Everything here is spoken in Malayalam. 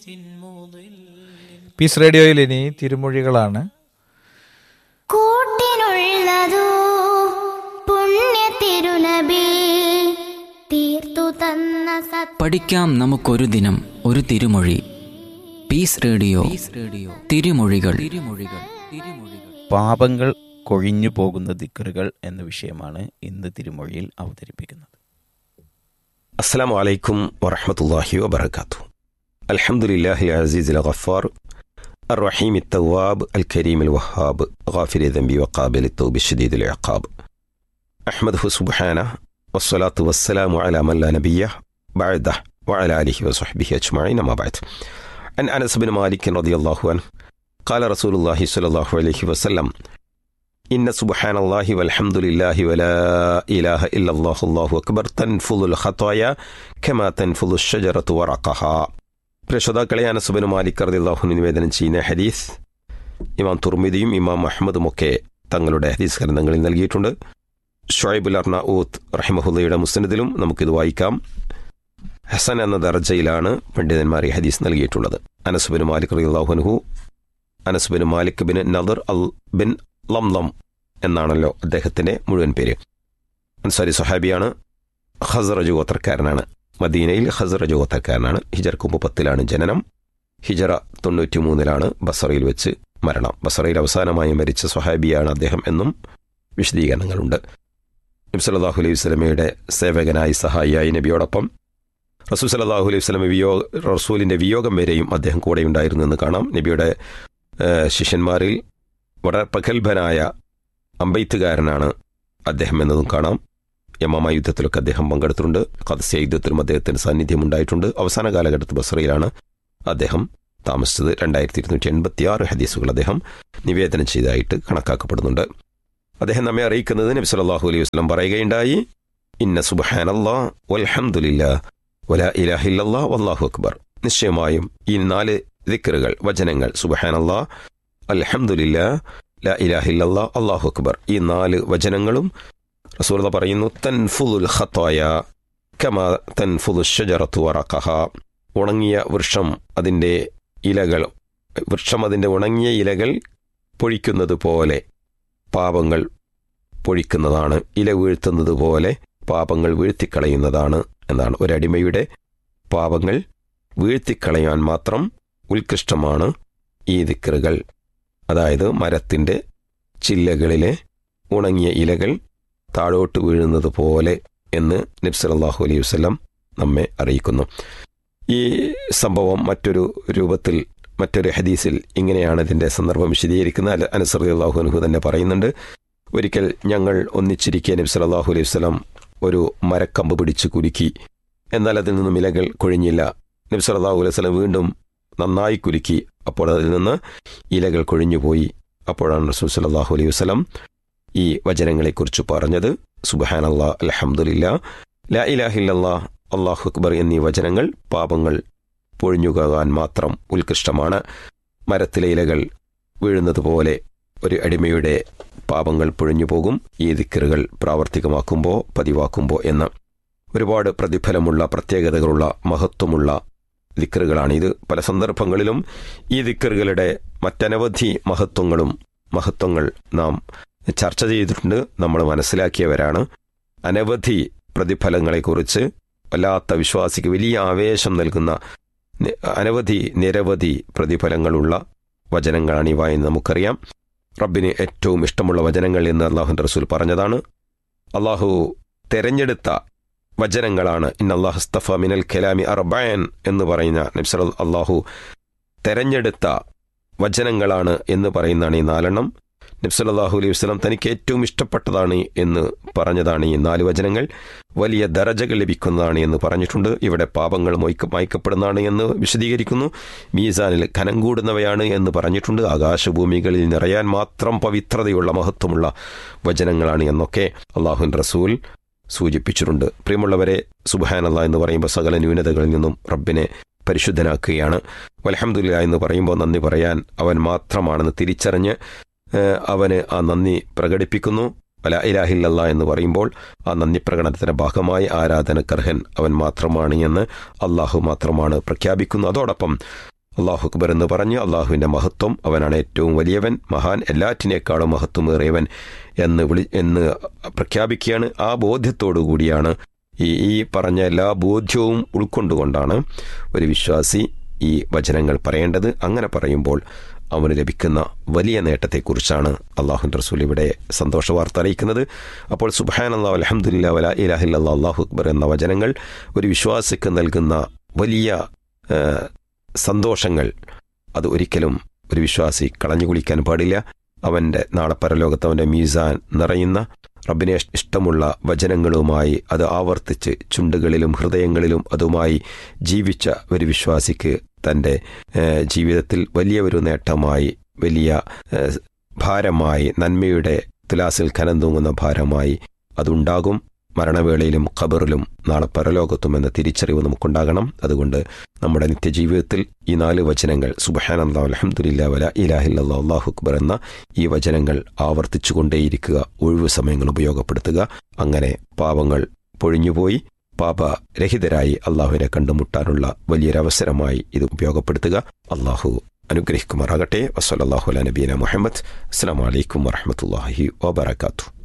പീസ് റേഡിയോയിൽ ഇനി തിരുമൊഴികളാണ് കൂട്ടിനുള്ളതോ പുണ്യ തിരുനബി തീർത്തു തന്ന സത് പഠിക്കാം നമുക്കൊരു ദിനം ഒരു തിരുമൊഴി പീസ് റേഡിയോ റേഡിയോ തിരുമൊഴികൾ തിരുമൊഴികൾ തിരുമൊഴികൾ പാപങ്ങൾ കൊഴിഞ്ഞു പോകുന്ന ദിക്കറുകൾ എന്ന വിഷയമാണ് ഇന്ന് തിരുമൊഴിയിൽ അവതരിപ്പിക്കുന്നത് السلام عليكم ورحمة الله وبركاته الحمد لله العزيز الغفار الرحيم التواب الكريم الوهاب غافر الذنب وقابل التوب الشديد العقاب أحمده سبحانه والصلاة والسلام على من لا نبي بعده وعلى آله وصحبه أجمعين ما بعد عن أنس بن مالك رضي الله عنه قال رسول الله صلى الله عليه وسلم إن سبحان الله والحمد لله ولا إله إلا الله الله أكبر تنفض الخطايا كما تنفض الشجرة ورقها പ്രശോതാക്കളെ അനസുബന് മാലിക് റദിള്ളാഹുന് നിവേദനം ചെയ്യുന്ന ഹദീസ് ഇമാം തുർമിദിയും ഇമാം അഹമ്മദും ഒക്കെ തങ്ങളുടെ ഹദീസ് ഗ്രന്ഥങ്ങളിൽ നൽകിയിട്ടുണ്ട് ഷുഐബുൽ അർണഊത്ത് റഹിമഹുല്ലയുടെ മുസ്നദിലും നമുക്കിത് വായിക്കാം ഹസൻ എന്ന ദർജയിലാണ് പണ്ഡിതന്മാർ ഈ ഹദീസ് നൽകിയിട്ടുള്ളത് അനസുബിൻ മാലിക് റദിള്ളാഹുനുഹു Anas bin Malik bin Nadr al bin Lamlam എന്നാണല്ലോ അദ്ദേഹത്തിന്റെ മുഴുവൻ പേര് അൻസാരി സഹാബിയാണ് ഹസറജ് ഗോത്രക്കാരനാണ് മദീനയിൽ ഹസറജ് ഗോത്രക്കാരനാണ് ഹിജർക്ക് മുമ്പ് പത്തിലാണ് ജനനം ഹിജറ തൊണ്ണൂറ്റി മൂന്നിലാണ് ബസറയിൽ വെച്ച് മരണം ബസറയിൽ അവസാനമായി മരിച്ച സ്വഹാബിയാണ് അദ്ദേഹം എന്നും വിശദീകരണങ്ങളുണ്ട് നബ്സല്ലാഹു അലൈഹി സ്വലമയുടെ സേവകനായി സഹായിയായി നബിയോടൊപ്പം റസൂൽ സലാഹു അലൈഹി സ്വലമ വിയോഗ റസൂലിന്റെ വിയോഗം വരെയും അദ്ദേഹം കൂടെ ഉണ്ടായിരുന്നു എന്ന് കാണാം നബിയുടെ ഏഹ്, ശിഷ്യന്മാരിൽ വളരെ പ്രഗത്ഭനായ അമ്പെയ്ത്തുകാരനാണ് അദ്ദേഹം എന്നതും കാണാം യമാമ യുദ്ധത്തിലൊക്കെ അദ്ദേഹം പങ്കെടുത്തിട്ടുണ്ട് കദസ്യ യുദ്ധത്തിലും അദ്ദേഹത്തിന് സാന്നിധ്യം ഉണ്ടായിട്ടുണ്ട് അവസാന കാലഘട്ടത്തിൽ ബസറയിലാണ് അദ്ദേഹം താമസിച്ചത് രണ്ടായിരത്തി ഇരുന്നൂറ്റി എൺപത്തി ആറ് ഹദീസുകൾ അദ്ദേഹം നിവേദനം ചെയ്തതായിട്ട് കണക്കാക്കപ്പെടുന്നുണ്ട് അദ്ദേഹം നമ്മെ അറിയിക്കുന്നത് നബി സല്ലല്ലാഹു അലൈഹി വസല്ലം പറയുകയുണ്ടായി ഇന്ന സുബ്ഹാനല്ലാ വൽഹംദുലില്ലാ വലാ ഇലാഹ ഇല്ലല്ലാ വല്ലാഹു അക്ബർ നിശ്ചയമായും ഈ നാല് ദിക്റുകൾ വചനങ്ങൾ സുബ്ഹാനല്ലാ അൽഹംദുലില്ലാ ലാ ഇലാഹ ഇല്ലല്ലാ അല്ലാഹു അക്ബർ ഈ നാല് വചനങ്ങളും റസൂല പറയുന്നു തൻഫുലുൽ ഖത്തായ കമാ തൻഫുലു ഷജറത്തു വറഖഹ ഉണങ്ങിയ വൃക്ഷം അതിൻ്റെ ഇലകൾ വൃക്ഷം അതിൻ്റെ ഉണങ്ങിയ ഇലകൾ പൊഴിക്കുന്നത് പോലെ പാപങ്ങൾ പൊഴിക്കുന്നതാണ് ഇല വീഴ്ത്തുന്നത് പോലെ പാപങ്ങൾ വീഴ്ത്തിക്കളയുന്നതാണ് എന്നാണ് ഒരടിമയുടെ പാപങ്ങൾ വീഴ്ത്തിക്കളയാൻ മാത്രം ഉത്കൃഷ്ടമാണ് ഈ ദിക്റുകൾ അതായത് മരത്തിൻ്റെ ചില്ലകളിലെ ഉണങ്ങിയ ഇലകൾ താഴോട്ട് വീഴുന്നത് പോലെ എന്ന് നബ്സലല്ലാഹു അലൈഹി വസ്ലം നമ്മെ അറിയിക്കുന്നു ഈ സംഭവം മറ്റൊരു രൂപത്തിൽ മറ്റൊരു ഹദീസിൽ ഇങ്ങനെയാണ് ഇതിൻ്റെ സന്ദർഭം വിശദീകരിക്കുന്ന അനസർ അള്ളാഹു അനുഹു തന്നെ പറയുന്നുണ്ട് ഒരിക്കൽ ഞങ്ങൾ ഒന്നിച്ചിരിക്കെ നബി സല്ലല്ലാഹു അലൈഹി വസല്ലം ഒരു മരക്കമ്പ് പിടിച്ച് കുലുക്കി എന്നാൽ അതിൽ നിന്നും ഇലകൾ കൊഴിഞ്ഞില്ല നബി സല്ലല്ലാഹു അലൈഹി വസല്ലം വീണ്ടും നന്നായി കുലുക്കി അപ്പോൾ അതിൽ നിന്ന് ഇലകൾ കൊഴിഞ്ഞുപോയി അപ്പോഴാണ് റസൂൽ സല്ലല്ലാഹു അലൈഹി വസല്ലം ഈ വചനങ്ങളെക്കുറിച്ച് പറഞ്ഞത് സുബഹാനല്ലാ അൽഹംദുലില്ല ലാ ഇലാഹില്ലല്ലാ അള്ളാഹു അക്ബർ എന്നീ വചനങ്ങൾ പാപങ്ങൾ പൊഴിഞ്ഞുകാൻ മാത്രം ഉത്കൃഷ്ടമാണ് മരത്തിലെ ഇലകൾ വീഴുന്നത് പോലെ ഒരു അടിമയുടെ പാപങ്ങൾ പൊഴിഞ്ഞു പോകും ഈ ദിക്കറുകൾ പ്രാവർത്തികമാക്കുമ്പോൾ പതിവാക്കുമ്പോൾ എന്ന് ഒരുപാട് പ്രതിഫലമുള്ള പ്രത്യേകതകളുള്ള മഹത്വമുള്ള ദിക്കറുകളാണ് ഇത് പല സന്ദർഭങ്ങളിലും ഈ ദിക്കറുകളുടെ മറ്റനവധി മഹത്വങ്ങളും മഹത്വങ്ങൾ നാം ചർച്ച ചെയ്തിട്ടുണ്ട് നമ്മൾ മനസ്സിലാക്കിയവരാണ് അനവധി പ്രതിഫലങ്ങളെക്കുറിച്ച് വല്ലാത്ത വിശ്വാസിക്ക് വലിയ ആവേശം നൽകുന്ന നി- അനവധി നിരവധി പ്രതിഫലങ്ങളുള്ള വചനങ്ങളാണ് ഇവ എന്ന് നമുക്കറിയാം റബ്ബിന് ഏറ്റവും ഇഷ്ടമുള്ള വചനങ്ങൾ എന്ന് അള്ളാഹുൻ്റെ റസൂൽ പറഞ്ഞതാണ് അള്ളാഹു തെരഞ്ഞെടുത്ത വചനങ്ങളാണ് ഇൻ അള്ളാഹു സ്തഫ മിനൽ കലാമി അർബായൻ എന്ന് പറയുന്ന നബ്സൽ അള്ളാഹു തെരഞ്ഞെടുത്ത വചനങ്ങളാണ് എന്ന് പറയുന്നതാണ് ഈ നാലെണ്ണം നബ്സല്ലാഹു അലൈഹി വസ്ലം തനിക്ക് ഏറ്റവും ഇഷ്ടപ്പെട്ടതാണ് എന്ന് പറഞ്ഞതാണ് ഈ നാല് വചനങ്ങൾ വലിയ ദരജകൾ ലഭിക്കുന്നതാണ് എന്ന് പറഞ്ഞിട്ടുണ്ട് ഇവിടെ പാപങ്ങൾ മൊയ്ക്ക മായ്ക്കപ്പെടുന്നതാണ് എന്ന് വിശദീകരിക്കുന്നു മീസാനിൽ കനം കൂടുന്നവയാണ് എന്ന് പറഞ്ഞിട്ടുണ്ട് ആകാശഭൂമികളിൽ നിറയാൻ മാത്രം പവിത്രതയുള്ള മഹത്വമുള്ള വചനങ്ങളാണ് എന്നൊക്കെ അള്ളാഹുൻ റസൂൽ സൂചിപ്പിച്ചിട്ടുണ്ട് പ്രിയമുള്ളവരെ സുബഹാനല്ല എന്ന് പറയുമ്പോൾ സകല ന്യൂനതകളിൽ നിന്നും റബ്ബിനെ പരിശുദ്ധനാക്കുകയാണ് വലഹമുല്ല എന്ന് പറയുമ്പോൾ നന്ദി പറയാൻ അവൻ മാത്രമാണെന്ന് തിരിച്ചറിഞ്ഞ് ഏഹ്, അവന് ആ നന്ദി പ്രകടിപ്പിക്കുന്നു വല ഇലാഹില്ലല്ല എന്ന് പറയുമ്പോൾ ആ നന്ദി പ്രകടനത്തിന്റെ ഭാഗമായി ആരാധനക്കർഹൻ അവൻ മാത്രമാണ് എന്ന് അള്ളാഹു മാത്രമാണ് പ്രഖ്യാപിക്കുന്നത് അതോടൊപ്പം അള്ളാഹു അക്ബർ എന്ന് പറഞ്ഞ് അള്ളാഹുവിൻ്റെ മഹത്വം അവനാണ് ഏറ്റവും വലിയവൻ മഹാൻ എല്ലാറ്റിനേക്കാളും മഹത്വമേറിയവൻ എന്ന് വിളി എന്ന് പ്രഖ്യാപിക്കുകയാണ് ആ ബോധ്യത്തോടു കൂടിയാണ് ഈ ഈ പറഞ്ഞ എല്ലാ ബോധ്യവും ഉൾക്കൊണ്ടുകൊണ്ടാണ് ഒരു വിശ്വാസി ഈ വചനങ്ങൾ പറയേണ്ടത് അങ്ങനെ പറയുമ്പോൾ അവന് ലഭിക്കുന്ന വലിയ നേട്ടത്തെക്കുറിച്ചാണ് അള്ളാഹു റസൂൽ ഇവിടെ സന്തോഷ വാർത്ത അറിയിക്കുന്നത് അപ്പോൾ സുബാൻ അള്ളാഹു അലഹമുല്ല വല ഇലാഹില്ല അള്ളാഹു അക്ബർ എന്ന വചനങ്ങൾ ഒരു വിശ്വാസിക്ക് നൽകുന്ന വലിയ ആ, സന്തോഷങ്ങൾ അത് ഒരിക്കലും ഒരു വിശ്വാസി കളഞ്ഞു കുളിക്കാൻ പാടില്ല അവൻ്റെ നാളെ പരലോകത്ത് അവൻ്റെ മീസാൻ നിറയുന്ന റബ്ബിനെ ഇഷ്ടമുള്ള വചനങ്ങളുമായി അത് ആവർത്തിച്ച് ചുണ്ടുകളിലും ഹൃദയങ്ങളിലും അതുമായി ജീവിച്ച ഒരു വിശ്വാസിക്ക് തൻ്റെ ഏഹ്, ജീവിതത്തിൽ വലിയ ഒരു നേട്ടമായി വലിയ ഏഹ്, ഭാരമായി നന്മയുടെ തുലാസിൽ കനം തൂങ്ങുന്ന ഭാരമായി അതുണ്ടാകും മരണവേളയിലും ഖബറിലും നാളെ പരലോകത്തും എന്ന തിരിച്ചറിവ് നമുക്കുണ്ടാകണം അതുകൊണ്ട് നമ്മുടെ നിത്യജീവിതത്തിൽ ഈ നാല് വചനങ്ങൾ സുബഹാനല്ലാ അലഹമുല്ല വല ഇലാഹില്ല അള്ളാഹു അക്ബർ എന്ന ഈ വചനങ്ങൾ ആവർത്തിച്ചുകൊണ്ടേയിരിക്കുക ഒഴിവു സമയങ്ങൾ ഉപയോഗപ്പെടുത്തുക അങ്ങനെ പാവങ്ങൾ പൊഴിഞ്ഞുപോയി പാപരഹിതരായി അള്ളാഹുവിനെ കണ്ടുമുട്ടാനുള്ള വലിയൊരവസരമായി ഇത് ഉപയോഗപ്പെടുത്തുക അള്ളാഹു അനുഗ്രഹിക്കുമാറാകട്ടെ വസ്വലല്ലാഹു അല നബീന മുഹമ്മദ് അസ്സാം വലൈക്കും വറഹമത്തല്ലാഹി വബർക്കാത്തു